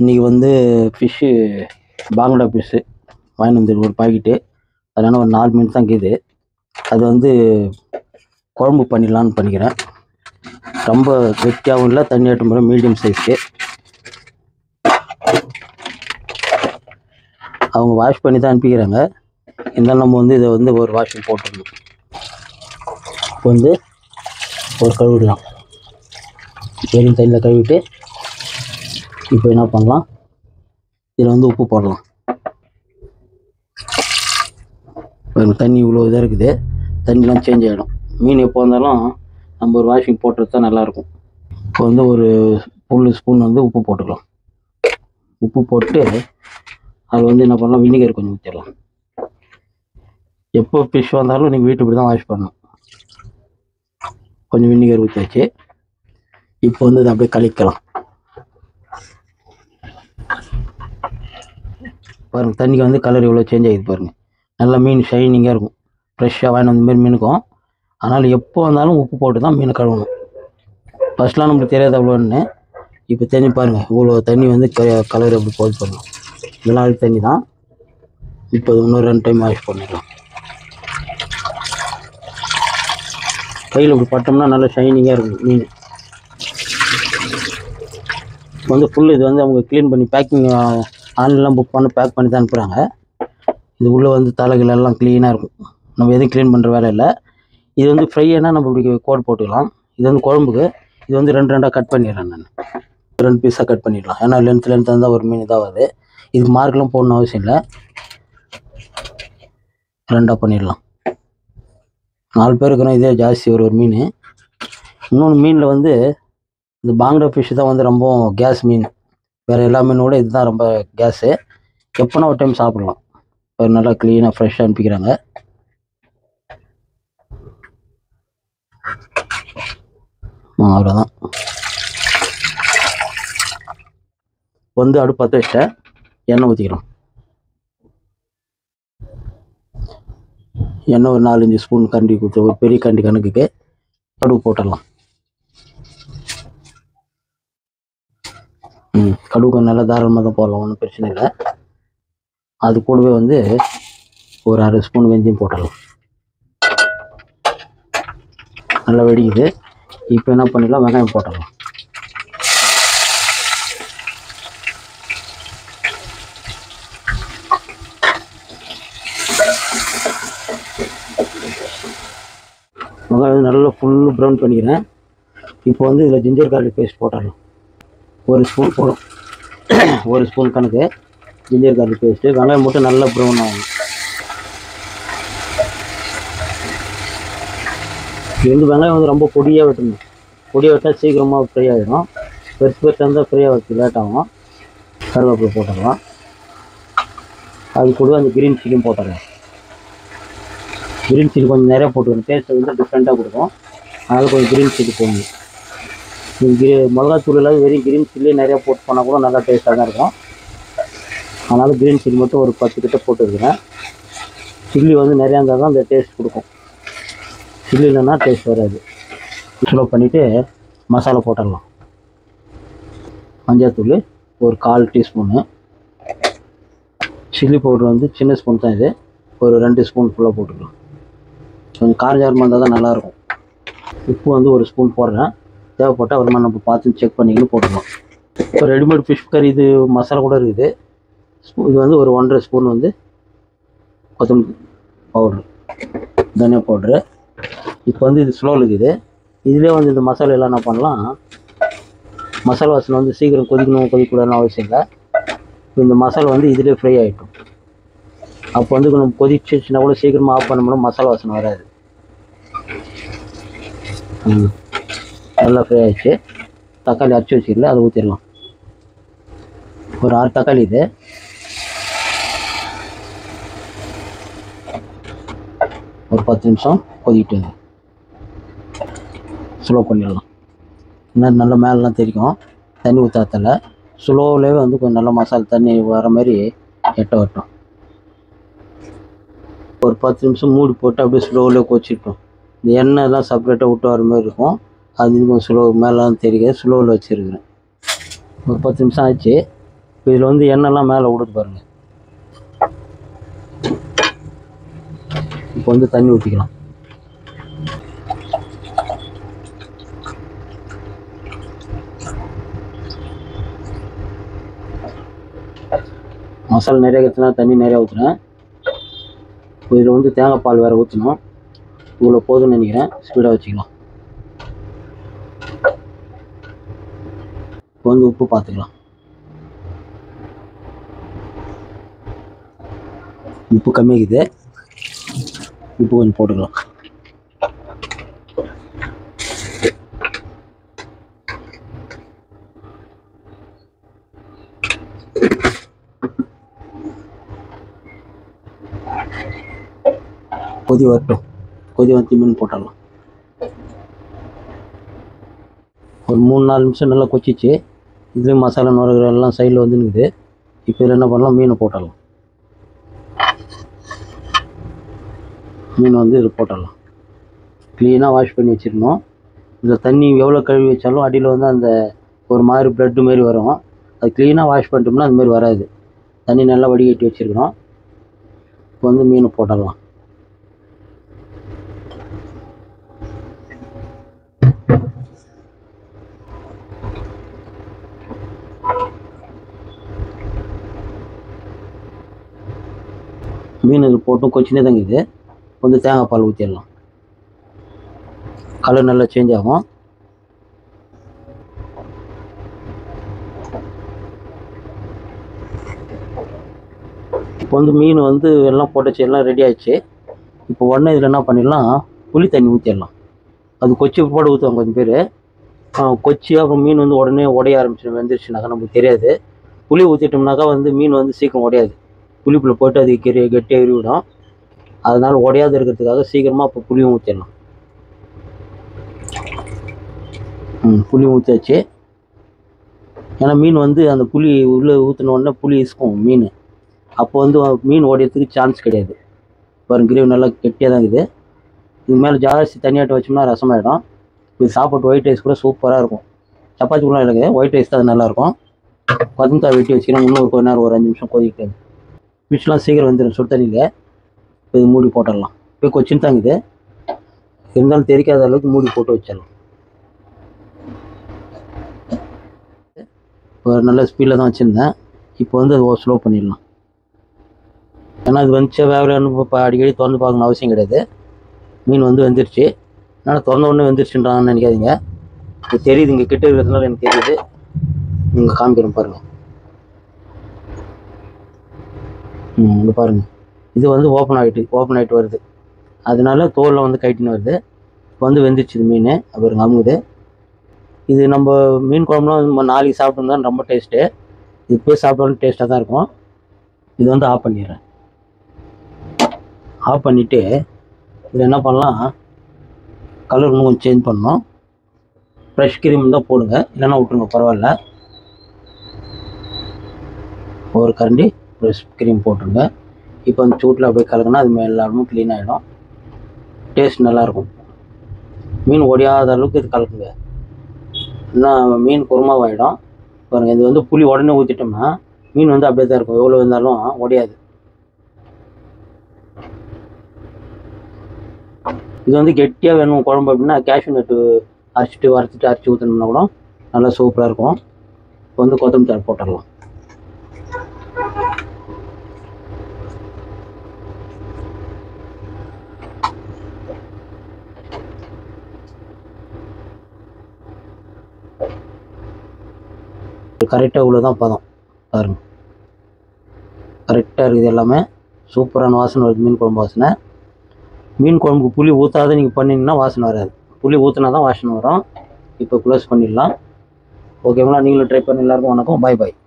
இன்றைக்கி வந்து fish bhangra fish வாங்கிட்டு வந்து ஒரு பாக்கெட்டு அதனால் ஒரு நாலு மீன் தான் இருக்குது அது வந்து குழம்பு பண்ணிடலான்னு பண்ணிக்கிறேன் ரொம்ப கெட்டியாகவும் இல்லை தண்ணி ஆட்டும் போது மீடியம் சைஸ்க்கு அவங்க வாஷ் பண்ணி தான் அனுப்பிக்கிறாங்க இருந்தாலும் நம்ம வந்து இதை வந்து ஒரு வாஷிங் போட்டுடணும் இப்போ வந்து ஒரு கழுவிடலாம் வெறும் தண்ணியில் கழுவிட்டு இப்போ என்ன பண்ணலாம் இதில் வந்து உப்பு போடலாம் பாருங்க தண்ணி இவ்வளோ இதாக இருக்குது தண்ணிலாம் சேஞ்ச் ஆகிடும் மீன் எப்போ வந்தாலும் நம்ம ஒரு வாஷிங் போட்டுறது தான் நல்லாயிருக்கும் இப்போ வந்து ஒரு ஃபுல் ஸ்பூன் வந்து உப்பு போட்டுக்கலாம் உப்பு போட்டு அது வந்து என்ன பண்ணலாம் வினிகர் கொஞ்சம் ஊற்றிடலாம் எப்போ ஃபிஷ் வந்தாலும் நீங்கள் வீட்டு இப்படி தான் வாஷ் பண்ணணும் கொஞ்சம் வினிகர் ஊற்றியாச்சு இப்போ வந்து இதை அப்படியே கழிக்கலாம் பாருங்க தண்ணிக்கு வந்து கலர் எவ்வளோ சேஞ்ச் ஆகிது பாருங்க நல்லா மீன் ஷைனிங்காக இருக்கும் ஃப்ரெஷ்ஷாக வாங்கிட்டு வந்த மாதிரி மீனுக்கும் அதனால் எப்போ வந்தாலும் உப்பு போட்டு தான் மீனை கழுவணும் ஃபர்ஸ்ட்லாம் நம்மளுக்கு தெரியாது அவ்வளோன்னு இப்போ தண்ணி பாருங்கள் இவ்வளோ தண்ணி வந்து க கலர் எப்படி போகுது பாருங்க இதெல்லாம் அழுக்கு தண்ணி தான் இப்போ இது இன்னும் ரெண்டு டைம் வாஷ் பண்ணிடலாம் கையில் இப்படி பட்டோம்னா நல்லா ஷைனிங்காக இருக்கும் மீன் இப்போ வந்து ஃபுல் இது வந்து அவங்க க்ளீன் பண்ணி பேக்கிங் ஆன்லைன்லாம் புக் பண்ணி பேக் பண்ணி தான் அனுப்புகிறாங்க இது உள்ளே வந்து தலைகள் எல்லாம் க்ளீனாக இருக்கும் நம்ம எதுவும் க்ளீன் பண்ணுற வேலை இல்லை இது வந்து ஃப்ரைனா நம்ம இப்படி கோட் போட்டுக்கலாம் இது வந்து குழம்புக்கு இது வந்து ரெண்டு ரெண்டாக கட் பண்ணிடுறேன் நான் ரெண்டு பீஸாக கட் பண்ணிடலாம் ஏன்னா லென்த் லென்த் இருந்தால் ஒரு மீன் இதாகாது இதுக்கு மார்க்லாம் போடணும் அவசியம் இல்லை ரெண்டாக பண்ணிடலாம் நாலு பேர் இருக்கிறோம் இதே ஜாஸ்தி ஒரு ஒரு மீன் இன்னொன்று மீனில் வந்து இந்த பாங்கடா ஃபிஷ் தான் வந்து ரொம்ப கேஸ் மீன் வேறு எல்லா மீனோட இதுதான் ரொம்ப கேஸு எப்போனா ஒரு டைம் சாப்பிட்லாம் ஒரு நல்லா க்ளீனாக ஃப்ரெஷ்ஷாக அனுப்பிக்கிறாங்க ஆ, அவ்வளோதான் வந்து அடுப்பு பற்ற வச்சிட்டேன் எண்ணெய் ஊற்றிக்கிறோம் எண்ணெய் ஒரு நாலஞ்சு ஸ்பூன் கண்டி ஊற்று ஒரு பெரிய கண்டி கணக்குக்கு கடுகு போட்டுடலாம் ம் கடுகு கொஞ்சம் நல்லா தாராளமாக தான் போடலாம் ஒன்றும் பிரச்சனை இல்லை அது கூடவே வந்து ஒரு அரை ஸ்பூன் வெந்தயம் போட்டுடலாம் நல்லா வெடிக்குது இப்போ என்ன பண்ணிடலாம் வெங்காயம் போட்டுடலாம் வெங்காயம் வந்து நல்லா ஃபுல்லு ப்ரௌன் பண்ணிக்கிறேன் இப்போ வந்து இதில் ஜிஞ்சர் கார்லிக் பேஸ்ட் போட்டுடலாம் ஒரு ஸ்பூன் போடும் ஒரு ஸ்பூன் கணக்கு ஜிஞ்சர் கார்லிக் பேஸ்ட்டு வெங்காயம் மட்டும் நல்லா ப்ரௌன் ஆகும் இது வந்து வெங்காயம் வந்து ரொம்ப பொடியாக வெட்டணும் பொடியாக வெட்டால் சீக்கிரமாக ஃப்ரை ஆகிடும் பெருசு பெருசாக இருந்தால் ஃப்ரை ஆகிறதுக்கு லேட் ஆகும் கருவேப்பிலை போட்டுடலாம் அது கூட அந்த கிரீன் சிக்கன் போட்டுடலாம் கிரீன் சில்லி கொஞ்சம் நிறைய போட்டுக்கணும் டேஸ்ட் வந்து டிஃப்ரெண்ட்டாக கொடுக்கும் அதனால் கொஞ்சம் கிரீன் சில்லி போடணும் நீங்கள் கிரி மிளகாத்தூள் இல்லாத வெறும் கிரீன் சில்லி நிறையா போட்டு பண்ணால் கூட நல்லா டேஸ்ட்டாக தான் இருக்கும் அதனால் கிரீன் சில்லி மட்டும் ஒரு பத்து கிட்ட போட்டு இருக்கிறேன் சில்லி வந்து நிறையா இருந்தால் தான் அந்த டேஸ்ட் கொடுக்கும் சில்லி இல்லைன்னா டேஸ்ட் வராது ஸ்லோ பண்ணிவிட்டு மசாலா போட்டுடலாம் மஞ்சள்தூள் ஒரு கால் டீஸ்பூனு சில்லி பவுடர் வந்து சின்ன ஸ்பூன் தான் இது ஒரு ரெண்டு ஸ்பூன் ஃபுல்லாக போட்டுக்கலாம் கொஞ்சம் காரஞ்சாரமாக இருந்தால் தான் நல்லாயிருக்கும் உப்பு வந்து ஒரு ஸ்பூன் போடுறேன் தேவைப்பட்டால் அப்புறமா நம்ம பார்த்து செக் பண்ணிக்கின்னு போட்டுக்கலாம் இப்போ ரெடிமேட் ஃபிஷ் கறி இது மசாலா கூட இருக்குது ஸ்பூ- இது வந்து ஒரு ஒன்றரை ஸ்பூன் வந்து கொத்தமல்லி பவுட்ரு தனியா பவுட்ரு இப்போ வந்து இது ஸ்லோவில் இருக்குது இதுலேயே வந்து இந்த மசாலா எல்லாம் என்ன பண்ணலாம் மசாலா வாசனை வந்து சீக்கிரம் கொதிக்கணும் கொதிக்கூடாதுன்னு அவசியம் இல்லை இப்போ இந்த மசாலா வந்து இதிலே ஃப்ரை ஆகிட்டும் அப்போ வந்து நம்ம கொதிச்சிச்சுன்னா கூட சீக்கிரமாக ஆஃப் பண்ணோம்னா மசாலா வாசனை வராது ம் நல்லா ஃப்ரை ஆயிடுச்சு தக்காளி அரைச்சி வச்சுக்கல அதை ஊற்றிடலாம் ஒரு ஆறு தக்காளி இது ஒரு பத்து நிமிஷம் கொதிக்கிட்டு ஸ்லோ பண்ணிடலாம் இன்னும் நல்ல மேலெலாம் தெரிக்கும் தண்ணி ஊற்றாத்தல ஸ்லோவிலே வந்து கொஞ்சம் நல்ல மசாலா தண்ணி வர மாதிரி எட்ட வரட்டும் ஒரு பத்து நிமிஷம் மூடி போட்டு அப்படியே ஸ்லோவில் கொச்சிட்டோம் இந்த எண்ணெய் எல்லாம் செப்பரேட்டாக விட்டு வர மாதிரி இருக்கும் அது கொஞ்சம் ஸ்லோ மேலாம் தெரியாது ஸ்லோவில் வச்சுருக்கிறேன் ஒரு பத்து நிமிஷம் ஆச்சு இப்போ இப்போ இதில் வந்து எண்ணெய்லாம் மேலே விடுது பாருங்க இப்போ வந்து தண்ணி ஊற்றிக்கலாம் மசாலா நிறைய கற்றுனா தண்ணி நிறையா ஊற்றுனேன் இப்போ இதில் வந்து தேங்காய் பால் வேறு ஊற்றணும் இவ்வளோ போதும்னு நினைக்கிறேன் ஸ்பீடாக வச்சுக்கலாம் இப்போ வந்து உப்பு பார்த்துக்கலாம் உப்பு கம்மியாகுது உப்பு கொஞ்சம் போட்டுக்கலாம் கொதி வரட்டும் கொதி வந்து மீன் போட்டுடலாம் ஒரு மூணு நாலு நிமிஷம் நல்லா கொச்சிச்சு இதுலேயும் மசாலா நுரகுற எல்லாம் சைடில் வந்து நிற்குது இப்போ இதில் என்ன பண்ணலாம் மீனை போட்டுடலாம் மீன் வந்து இதில் போட்டுடலாம் க்ளீனாக வாஷ் பண்ணி வச்சிடணும் இதில் தண்ணி எவ்வளோ கழுவி வச்சாலும் அடியில் வந்து அந்த ஒரு மாதிரி ப்ளட்டு மாதிரி வரும் அது க்ளீனாக வாஷ் பண்ணிட்டோம்னா அது மாதிரி வராது தண்ணி நல்லா வடிகட்டி வச்சுருக்கிறோம் இப்போ வந்து மீனை போட்டுடலாம் மீன் இதில் போட்டும் கொச்சினே தங்குது கொஞ்சம் தேங்காய் பால் ஊற்றிடலாம் கலர் நல்லா சேஞ்ச் ஆகும் இப்போ வந்து மீன் வந்து எல்லாம் போட்டுச்சு எல்லாம் ரெடி ஆயிடுச்சு இப்போ உடனே இதில் என்ன பண்ணிடலாம் புளி தண்ணி ஊற்றிடலாம் அது கொச்சி போட ஊற்றுவாங்க கொஞ்சம் பேர் கொச்சி அப்புறம் மீன் வந்து உடனே உடைய ஆரம்பிச்சிடும் வெந்துருச்சுனாக்கா நமக்கு தெரியாது புளி ஊற்றிட்டோம்னாக்கா வந்து மீன் வந்து சீக்கிரம் உடையாது புளிப்புல போட்டு அது கெரி கெட்டியாக விடும் அதனால் உடையாது இருக்கிறதுக்காக சீக்கிரமாக இப்போ புளியும் ஊற்றிடலாம் ம் புளி ஊற்றியாச்சு ஏன்னா மீன் வந்து அந்த புளி உள்ளே ஊற்றின உடனே புளி இசுக்கும் மீன் அப்போ வந்து மீன் உடையறதுக்கு சான்ஸ் கிடையாது பாருங்க கிரேவி நல்லா கெட்டியாக தான் இருக்குது இது மேலே ஜாஸ்தி தனியாட்டு வச்சோம்னா ரசமாயிடும் இது சாப்பாட்டு ஒயிட் ரைஸ் கூட சூப்பராக இருக்கும் சப்பாத்தி கூட எனக்கு ஒயிட் ரைஸ் தான் அது நல்லாயிருக்கும் கொத்தமத்தாய் வெட்டி வச்சுக்கணும் இன்னும் ஒரு கொஞ்ச நேரம் ஒரு அஞ்சு நிமிஷம் கொதிக்கிட்டு ஃபிஷ்லாம் சீக்கிரம் வந்துடும் சுடு தண்ணியில் இது மூடி போட்டுடலாம் இப்போ கொச்சின் தாங்குது இருந்தாலும் தெரிக்காத அளவுக்கு மூடி போட்டு வச்சிடலாம் இப்போ நல்ல ஸ்பீடில் தான் வச்சுருந்தேன் இப்போ வந்து அதை ஸ்லோ பண்ணிடலாம் ஏன்னா அது வந்துச்சு வேகலன்னு இப்போ அடிக்கடி திறந்து பார்க்கணும் அவசியம் கிடையாது மீன் வந்து வெந்துருச்சு அதனால் திறந்த உடனே வெந்துருச்சுன்றாங்கன்னு நினைக்காதீங்க இப்போ தெரியுது இங்கே கிட்ட இருக்கிறதுனால எனக்கு தெரியுது நீங்கள் காமிக்கிறேன் பாருங்கள் ம் இங்கே பாருங்கள் இது வந்து ஓப்பன் ஆகிட்டு ஓப்பன் ஆகிட்டு வருது அதனால தோலில் வந்து கைட்டின்னு வருது இப்போ வந்து வெந்துச்சு இது மீன் பாருங்க அமுகுது இது நம்ம மீன் குழம்புலாம் நம்ம நாளைக்கு சாப்பிட்டோம்னா ரொம்ப டேஸ்ட்டு இது போய் சாப்பிட்டாலும் டேஸ்ட்டாக தான் இருக்கும் இது வந்து ஆஃப் பண்ணிடுறேன் ஆஃப் பண்ணிவிட்டு இதில் என்ன பண்ணலாம் கலர் இன்னும் கொஞ்சம் சேஞ்ச் பண்ணணும் ஃப்ரெஷ் கிரீம் தான் போடுங்க இல்லைன்னா விட்ருங்க பரவாயில்ல ஒரு கரண்டி ஃப்ரெஷ் க்ரீம் போட்டுருங்க இப்போ அந்த சூட்டில் அப்படியே கலக்குனா அது எல்லா இடமும் க்ளீன் ஆகிடும் டேஸ்ட் நல்லாயிருக்கும் மீன் ஒடியாத அளவுக்கு இது கலக்குங்க இன்னும் மீன் குருமாவாயிடும் பாருங்கள் இது வந்து புளி உடனே ஊற்றிட்டோம்னா மீன் வந்து அப்படியே தான் இருக்கும் எவ்வளோ இருந்தாலும் உடையாது இது வந்து கெட்டியாக வேணும் குழம்பு அப்படின்னா கேஷ்யூ நட்டு அரைச்சிட்டு வறுத்துட்டு அரைச்சி ஊற்றினோம்னா கூட நல்லா சூப்பராக இருக்கும் இப்போ வந்து கொத்தமல்லி தழை போட்டுடலாம் கரெக்டாக இவ்வளோ தான் பதம் பாருங்க கரெக்டாக இருக்குது எல்லாமே சூப்பரான வாசனை வருது மீன் குழம்பு வாசனை மீன் குழம்புக்கு புளி ஊற்றாத நீங்கள் பண்ணிங்கன்னா வாசனை வராது புளி ஊற்றினா தான் வாசனை வரும் இப்போ க்ளோஸ் பண்ணிடலாம் ஓகேங்களா நீங்களும் ட்ரை பண்ணி எல்லாருக்கும் வணக்கம் பாய் பாய்